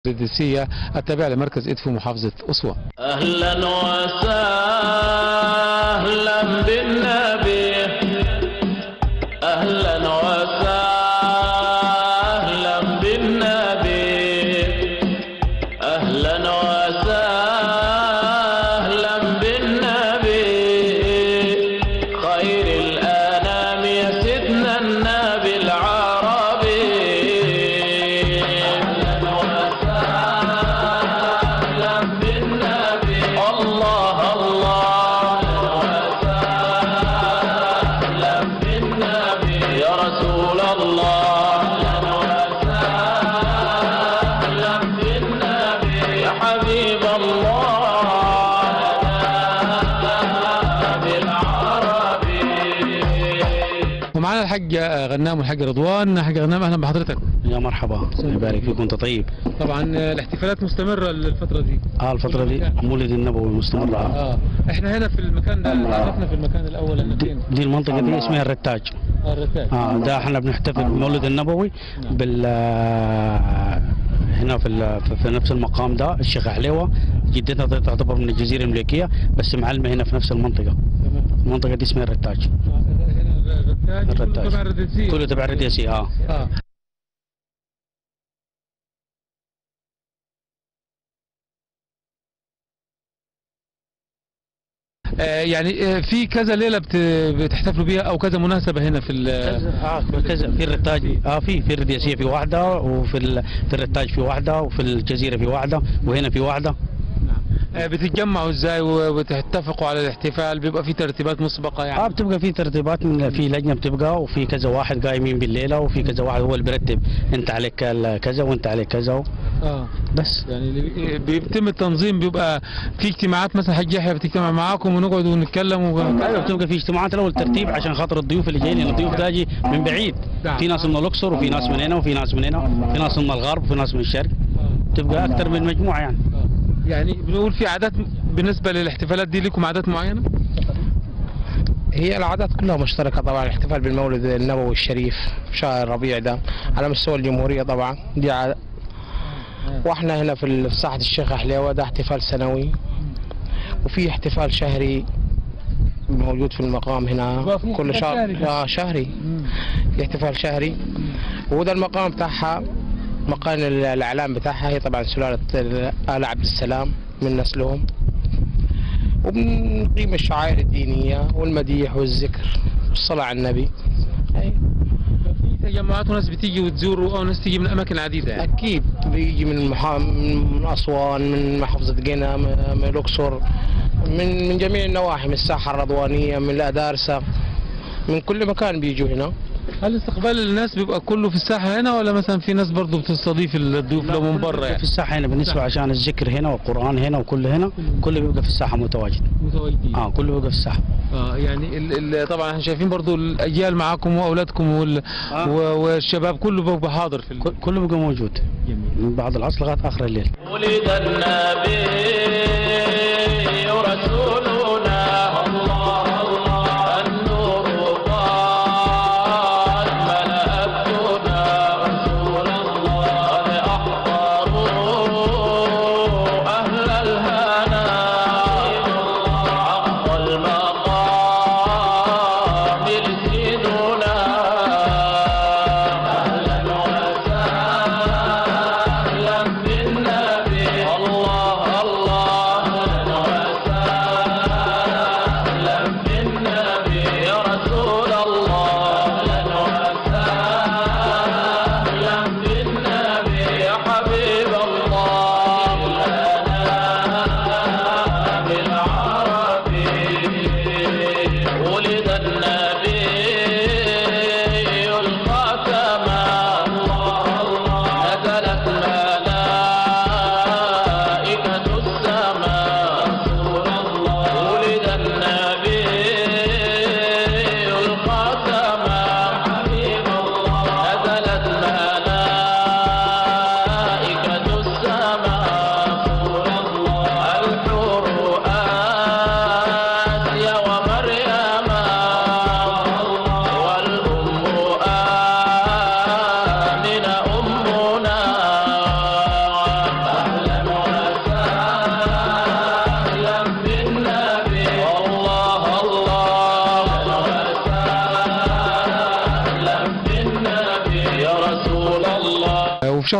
القديسية التابعة لمركز إدفو محافظة أسوان أهلا وسهلا بالنبي أهلا وسهلا بالنبي أهلا وسهلا بالنبي خير الأنام يا سيدنا النبي العربي أهلا وسهلا بالنبي الله الله وسهلا بالنبي يا رسول الله أهلا وسهلا بالنبي يا حبيب الله بالعربي ومعنا الحاج غنام والحاج رضوان حاج غنام أهلا بحضرتك يا مرحبا الله يبارك فيك وانت طيب طبعا الاحتفالات مستمرة الفترة دي اه الفترة دي مولد النبوي مستمر آه. اه احنا هنا في المكان ده عرفنا في المكان الأول أن دي, فين دي المنطقة دي اسمها الرتاج آه، الرتاج اه ده احنا بنحتفل بمولد النبوي بال آه، هنا في ال- في- في نفس المقام ده الشيخ حليوة جدتها تعتبر من الجزيرة الملكية بس معلمة هنا في نفس المنطقة تمام المنطقة دي اسمها الرتاج آه، هنا الرتاج كله الرتاج. تبع الرديسية كله تبع الرديسي اه اه آه، يعني آه، في كذا ليله بت- بتحتفلوا بيها او كذا مناسبه هنا في ال- اه في كذا في الرتاج اه في في الرديسية في واحدة وفي ال- في الرتاج في واحدة وفي الجزيرة في واحدة وهنا في واحدة آه، بتتجمعوا ازاي وبتتفقوا على الاحتفال بيبقى في ترتيبات مسبقه اه يعني بتبقى في ترتيبات من في لجنه بتبقى وفي كذا واحد قايمين بالليله وفي كذا واحد هو اللي بيرتب انت عليك ال- كذا وانت عليك كذا و- اه بس يعني اللي بي- بيتم التنظيم بيبقى في اجتماعات مثلا حاج يحيى بتجتمع معاكم ونقعد ونتكلم و... ايوه بتبقى في اجتماعات الاول ترتيب عشان خاطر الضيوف اللي جايين لان الضيوف تاجي من بعيد نعم. في ناس من الاقصر وفي ناس من هنا وفي ناس من هنا في ناس من الغرب وفي ناس من الشرق آه. تبقى اكثر من مجموعه يعني آه. يعني بنقول في عادات بالنسبه للاحتفالات دي لكم عادات معينه هي العادات كلها مشتركة طبعا الاحتفال بالمولد النبوي الشريف في شهر الربيع ده على مستوى الجمهورية طبعا دي عادة واحنا هنا في ال- في ساحة الشيخ حليوة ده احتفال سنوي وفي احتفال شهري موجود في المقام هنا يبقى في كل احتفال شهر شهري. اه شهري في احتفال شهري وده المقام بتاعها مقام ال- الاعلام بتاعها هي طبعا سلالة ال- آل عبد السلام من نسلهم وبنقيم الشعائر الدينية والمديح والذكر والصلاة على النبي أي. في تجمعات وناس بتيجي وتزور او ناس تيجي من اماكن عديده يعني أكيد بيجي من محا... من أسوان من محافظة قنا من من الأقصر من من جميع النواحي من الساحة الرضوانية من الأدارسة من كل مكان بيجوا هنا هل استقبال الناس بيبقى كله في الساحه هنا ولا مثلا في ناس برضو بتستضيف الضيوف لو من بره في يعني الساحه هنا بالنسبه عشان الذكر هنا والقران هنا وكل هنا كله بيبقى في الساحه متواجد متواجدين اه كله بيبقى في الساحه اه يعني ال ال طبعا احنا شايفين برضو الاجيال معاكم واولادكم وال آه. و- والشباب كله بيبقى حاضر في ال- كل- كله بيبقى موجود جميل من بعد العصر لغايه اخر الليل ولد النبي رسولنا الله الله النور قد ملأ الدنا رسول الله قد أحضروا أهل الهنا عقد المقام يرسلنا أهلا وسهلا بالنبي الله الله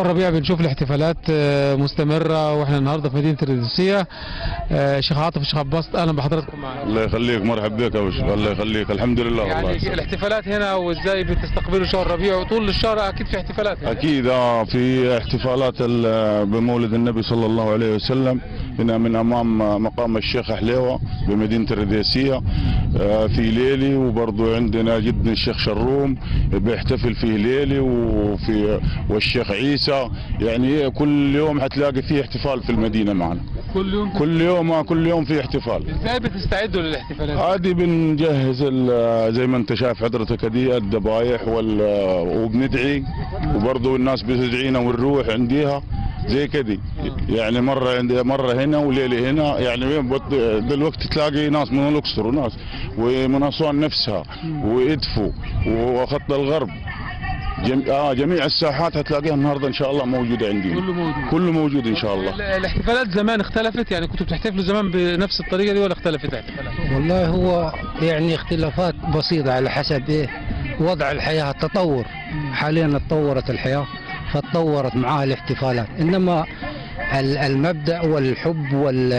شهر ربيع بنشوف الاحتفالات آه، مستمرة واحنا النهارده في مدينة القدسية آه، شيخ عاطف الشيخ عباس اهلا بحضراتكم معنا الله يخليك مرحب بك يا وش الله يخليك الحمد لله والله يعني يسلمك. الاحتفالات هنا وازاي بتستقبلوا شهر ربيع وطول الشهر اكيد في احتفالات هنا. اكيد اه في احتفالات ال- بمولد النبي صلى الله عليه وسلم هنا من امام مقام الشيخ حليوه بمدينه الرديسيه آه، في ليلي وبرضه عندنا جدنا الشيخ شروم بيحتفل فيه ليلي وفي والشيخ عيسى يعني كل يوم حتلاقي فيه احتفال في المدينه معنا كل يوم كل يوم آه، كل يوم في احتفال ازاي بتستعدوا للاحتفالات عادي بنجهز ال- زي ما انت شايف حضرتك دي الذبايح وال وبندعي وبرضه الناس بتدعينا ونروح عنديها زي كده يعني مره عندي مره هنا وليله هنا يعني بط- دلوقتي تلاقي ناس من الاقصر وناس ومن اسوان نفسها وادفو وخط الغرب جم... آه جميع الساحات هتلاقيها النهارده ان شاء الله موجوده عندي كله موجود كله موجود ان شاء الله ال- الاحتفالات زمان اختلفت يعني كنتوا بتحتفلوا زمان بنفس الطريقة دي ولا اختلفت الاحتفالات؟ والله هو يعني اختلافات بسيطة على حسب ايه وضع الحياة التطور حاليا اتطورت الحياة فتطورت معها الاحتفالات انما ال- المبدأ والحب وال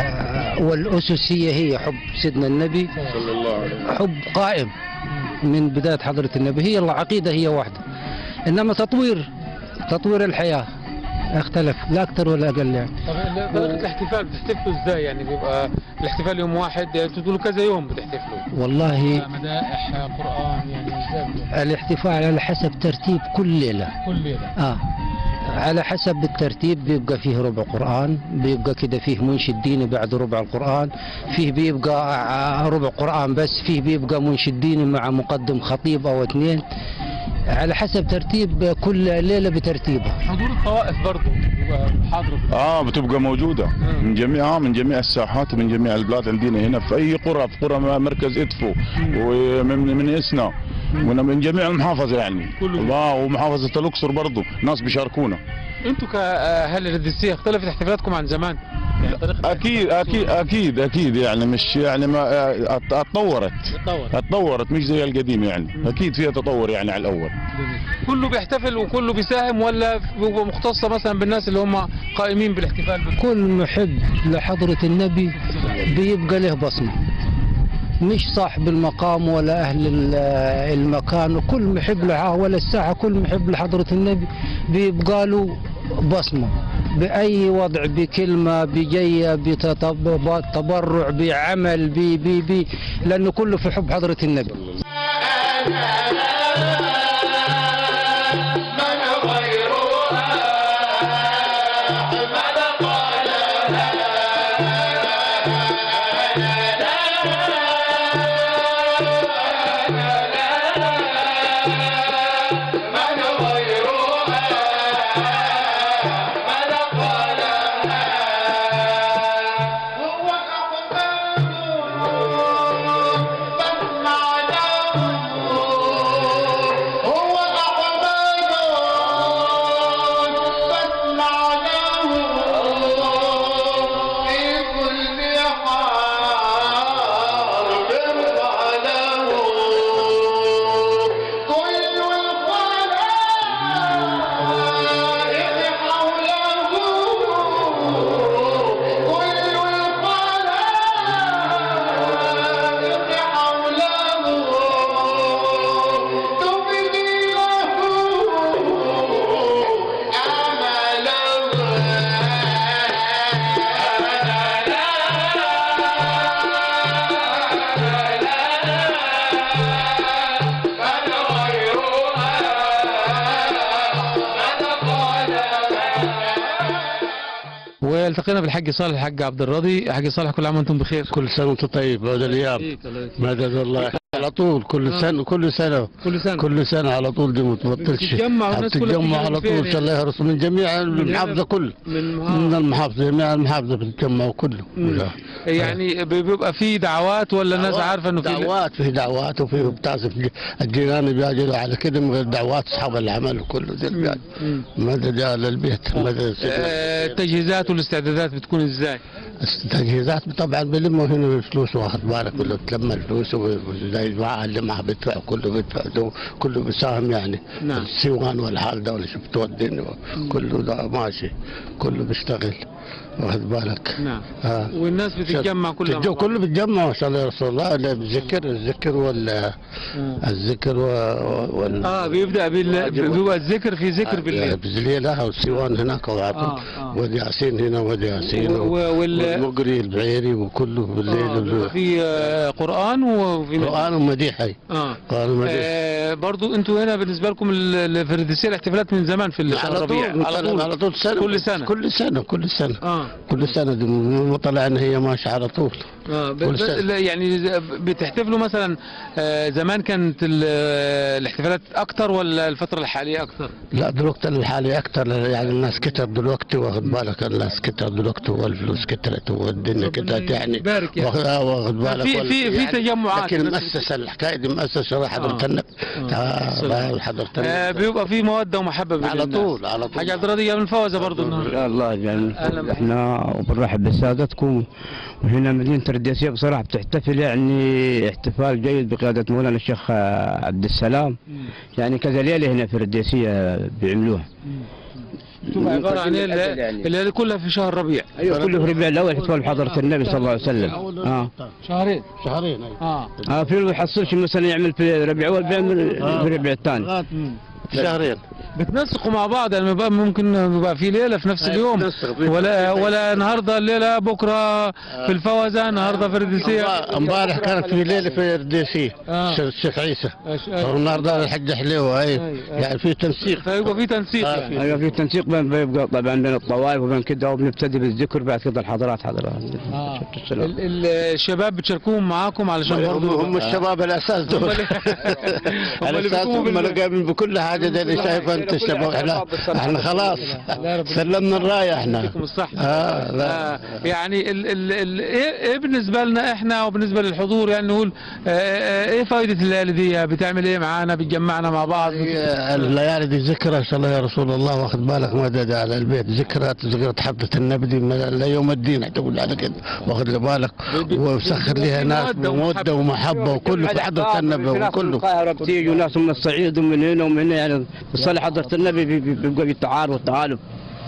والأسسية هي حب سيدنا النبي صلى الله عليه حب قائم من بداية حضرة النبي هي العقيدة هي واحدة إنما تطوير تطوير الحياة اختلف لا أكثر ولا أقل يعني طب ال- طريقة الاحتفال بتحتفلوا ازاي يعني بيبقى الاحتفال يوم واحد يعني انتوا بتقولوا كذا يوم بتحتفلوا والله مدائح قرآن يعني ازاي بتبقى؟ الاحتفال على حسب ترتيب كل ليلة كل ليلة آه على حسب الترتيب بيبقى فيه ربع قرآن بيبقى كده فيه منشد ديني بعد ربع القرآن فيه بيبقى آه، ربع قرآن بس فيه بيبقى منشد ديني مع مقدم خطيب أو اثنين على حسب ترتيب كل ليلة بترتيبها حضور الطوائف برضه بيبقى حاضر اه بتبقى موجودة مم. من جميع آه من جميع الساحات ومن جميع البلاد عندنا هنا في اي قرى في قرى مركز ادفو ومن من اسنا من من جميع المحافظة يعني كله. الله ومحافظة الاقصر برضه ناس بيشاركونا انتوا كاهل الرديسية اختلفت احتفالاتكم عن زمان يعني طريقة اكيد اكيد اكيد اكيد يعني مش يعني ما آه، اتطورت تتطور اتطورت مش زي القديم يعني اكيد فيها تطور يعني على الاول كله بيحتفل وكله بيساهم ولا بيبقى مختصة مثلا بالناس اللي هم قائمين بالاحتفال بال- كل محب لحضرة النبي بيبقى له بصمة مش صاحب المقام ولا أهل ال- المكان وكل محب له ولا الساعة كل محب لحضرة النبي بيبقى له بصمة بأي وضع بكلمة بجية بتبرع بعمل بي بي بي لأنه كله في حب حضرة النبي والتقينا بالحاج صالح الحاج عبد الراضي حاج صالح كل عام وانتم بخير كل سنة وانت طيب عود الأيام مدد الله على طول كل سنة كل سنة كل سنة كل سنة على طول دي ما تبطلش بتتجمع والناس كلها بتتجمع بتيجي على من فين طول يعني؟ الله يحرس من جميع المحافظة كل من من المحافظة جميع المحافظة بتتجمع كله يعني بيبقى في دعوات ولا الناس عارفه انه في دعوات في دعوات وفي بتعزف الجيران بيجوا على كده من غير دعوات اصحاب العمل وكله ذي البيت مدد يا اهل البيت مدد آه، التجهيزات والاستعدادات بتكون ازاي؟ التجهيزات طبعا بيلموا هنا الفلوس واخد بالك كله بتلم الفلوس وزي الجماعه اللي معها بيدفع كله بيدفع ده كله بيساهم يعني نعم. السيوان والحال ده اللي شفتوا الدنيا كله ده ماشي كله بيشتغل واخد بالك نعم آه. والناس بتتجمع كلها مع تتجمع بعض. كله بيتجمع ما شاء الله يا رسول الله لا بالذكر الذكر وال آه. الذكر و- وال اه بيبدا بال... بيبقى الذكر في ذكر بالليل بالليل والسيوان هناك آه، وعطل آه. ودي ياسين هنا ودي ياسين و- و- وال- والمقري البعيري وكله آه، بالليل بيبقى في آه، قران وفي قرآن ومديحي اه قرآن ومديحي آه برضو انتوا هنا بالنسبه لكم ال- الفرديسيه الاحتفالات من زمان في الشهر على الربيع طول على طول على طول سنة كل سنه كل سنة كل سنة اه كل سنة دي مطلع ان هي ماشية على طول اه ب- كل ب- سنة. لا، يعني بتحتفلوا مثلا آه زمان كانت ال- آه، الاحتفالات اكتر ولا الفتره الحاليه اكتر؟ لا دلوقتي الحالي اكثر يعني الناس كتر دلوقتي واخد بالك الناس كتر دلوقتي والفلوس كترت والدنيا كترت يعني يبارك يعني. واخد- آه، واخد بالك في- وال- في- في يعني تجمعات. لكن مؤسسة الحكاية دي مؤسسة حضرة آه. النبي آه. آه، حضرة آه النبي بيبقى في موده ومحبه بين على الناس. طول على طول حاج عبد الراضي من فوزه برضه النهارده الله يعني أهلا بك. احنا وبنرحب بسادتكم وهنا مدينة الرديسية بصراحة بتحتفل يعني احتفال جيد بقيادة مولانا الشيخ آه، عبد السلام يعني كذا ليلة هنا في الرديسية بيعملوها بتبقى عباره عن ايه الأجل اللي- يعني. اللي كلها في شهر ربيع ايوه كله في ربيع الاول احتفال بحضرة النبي صلى الله عليه وسلم اه شهرين شهرين أيوة. اه اه في اللي يحصلش مثلا يعمل في ربيع اول بيعمل في ربيع الثاني شهرين بتنسقوا مع بعض يعني بيبقى ممكن يبقى في ليله في نفس أيوة، اليوم بتنسق. في- ولا ولا النهارده الليله بكره في الفوزه النهارده في الرديسيه امبارح كانت في ليله في الرديسي آه. الشيخ عيسى أش- أيوة. والنهارده الحج حليوه اي أيوة. يعني في تنسيق فيبقى في تنسيق آه، يعني ايوه في تنسيق بين بيبقى طبعا بين الطوائف وبين كده وبنبتدي بالذكر بعد كده الحضرات حضرات آه. السلام. ال- ال- الشباب بتشاركوهم معاكم علشان هم, برضه هم الشباب الاساس دول هم اللي- هم اللي الاساس بيقوموا هم بال- اللي قايمين بكل حاجه ده اللي شايف انت الشباب احنا احنا خلاص لا رب سلمنا الرايه احنا يديكم الصحة اه لا آه يعني ال ال ال ايه إيه بالنسبة لنا احنا وبالنسبة للحضور يعني نقول آه، آه، ايه فائدة الليالي دي بتعمل ايه معانا بتجمعنا مع بعض هي الليالي دي ذكرى ان شاء الله يا رسول الله واخد بالك مدد على البيت ذكرى ذكرى حضرة النبي دي من- ليوم الدين تقول على كده واخد لي بالك وسخر لها ناس مودة بموده ومحبه وكله في حضرة النبي في ناس من وكله القاهرة بتيجي وناس من الصعيد ومن هنا ومن هنا يعني بتصلي حضرة النبي بي- بي- بيبقى بالتعارف والتآلف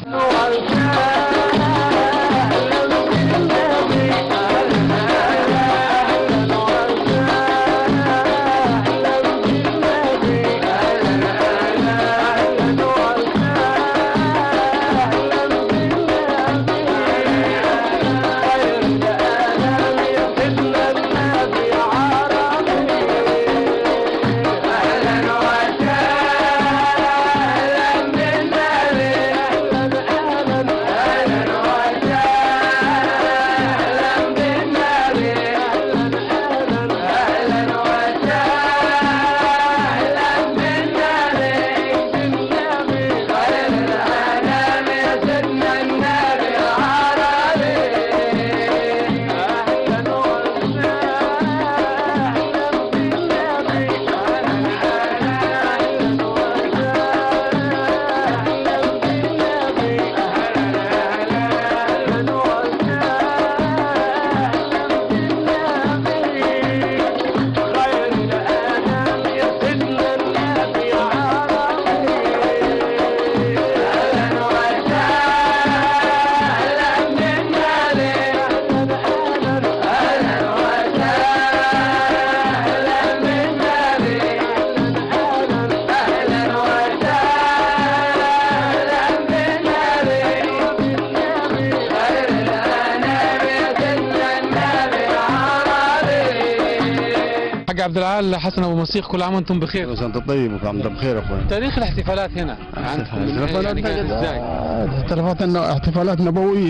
حاج عبد العال حسن ابو مسيخ كل عام وانتم بخير انت طيب وانت بخير اخوي تاريخ الاحتفالات هنا عندكم من- يعني كانت ازاي؟ احتفالات احتفالات نبويه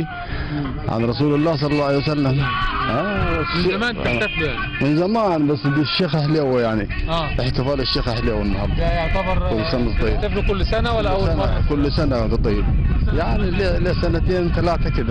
عن رسول الله صلى الله عليه وسلم آه من زمان تحتفلوا يعني من زمان بس دي الشيخ حليوه يعني اه احتفال الشيخ حليوه النهارده ده يعتبر كل سنة وأنت طيب. تحتفلوا كل سنة ولا أول مرة؟ كل سنه وانت طيب يعني ل- لسنتين ثلاثه كده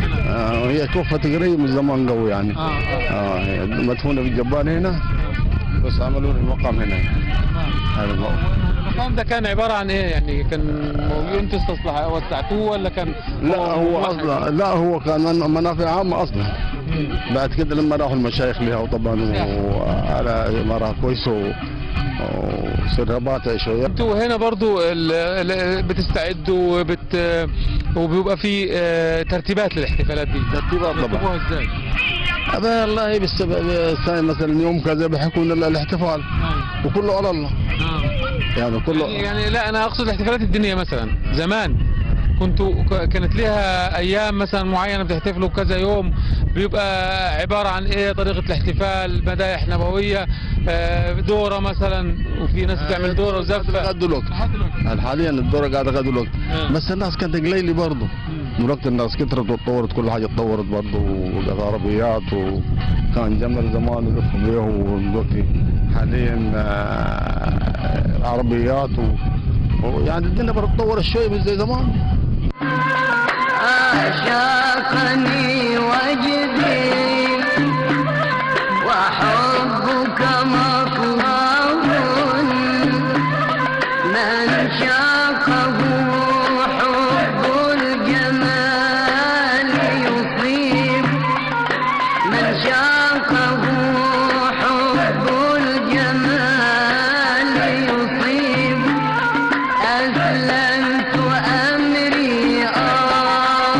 آه هي توفت قريب من زمان قوي يعني اه اه اه هي مدفونه بالجبال هنا بس عملوا لي المقام هنا هذا هو. المقام ده كان عباره عن ايه يعني كان موجود انتوا استصلح وسعتوه ولا كان لا هو اصلا لا هو كان من- منافع عامه اصلا بعد كده لما راحوا المشايخ لها وطبعا على مرة كويسه و- وسرباتها شويه انتوا هنا برضو ال- ال- بتستعدوا وبت وبيبقى في آه، ترتيبات للاحتفالات دي ترتيبات طبعا بترتبوها ازاي؟ هذا والله بالسبب الثاني مثلا يوم كذا بيحكوا لنا الاحتفال وكله على الله يعني كله يعني, يعني لا انا اقصد الاحتفالات الدينيه مثلا زمان كنتوا ك- كانت لها ايام مثلا معينه بتحتفلوا كذا يوم بيبقى عباره عن ايه طريقه الاحتفال مدايح نبويه آه، دوره مثلا وفي ناس بتعمل دوره وزفه لغايه دلوقتي يعني حاليا الدوره قاعده لغايه دلوقتي بس الناس كانت قليله برضه دلوقتي الناس كترت وتطورت كل حاجه اتطورت برضه وجت عربيات وكان جمل زمان يلفوا بيه ودلوقتي حاليا آه، عربيات و- ويعني الدنيا برضه تطورت شويه مش زي زمان عشاقني وجدي وحبك مطلب من شاقه حب الجمال يصيب من شاقه حب الجمال يصيب أسلمت أمري آه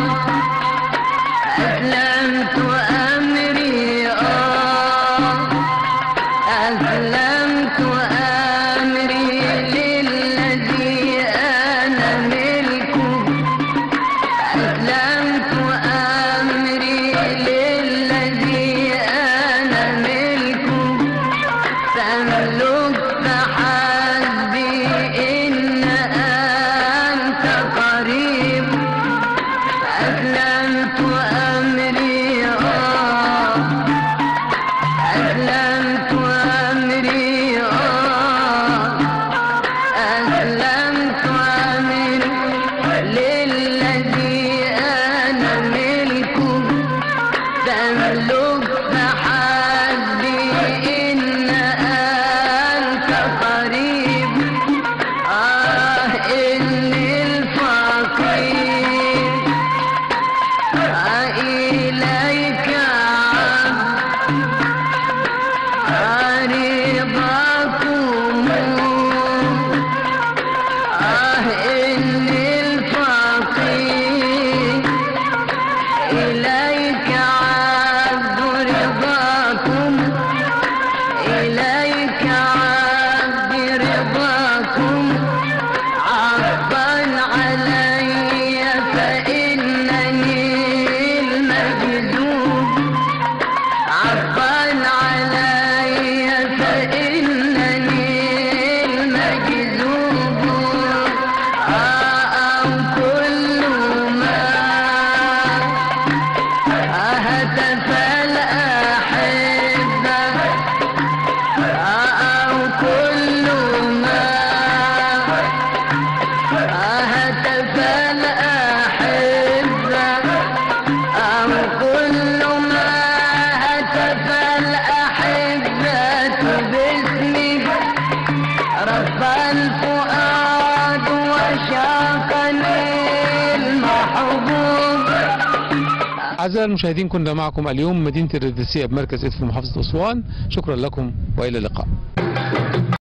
أسلمت أمري آه أسلمت أمري للذي أنا ملكه أسلمت أمري للذي أنا ملكه تملك فحسبي إن أنت قريب أسلمت أمري آه أسلمت أمري آه أسلمت أمري للذي أنا ملكه تملك فحسبي إن أنت قريب آه إني الفقير آه إليك عبد رضاكم آه إني الفقير إليك عبد رضاكم إليك عبد رضاكم عفا علي فإنني المجذوب عفا علي فإنني المجذوب أو كل ما هتف الأحبة أو كل ما هتف الأحبة أو كل ما هتف الأحبة باسمك رب الفؤاد وشاقني المحبوب أعزائي المشاهدين كنا معكم اليوم مدينة الرديسية بمركز إدفو محافظة أسوان شكرا لكم وإلى اللقاء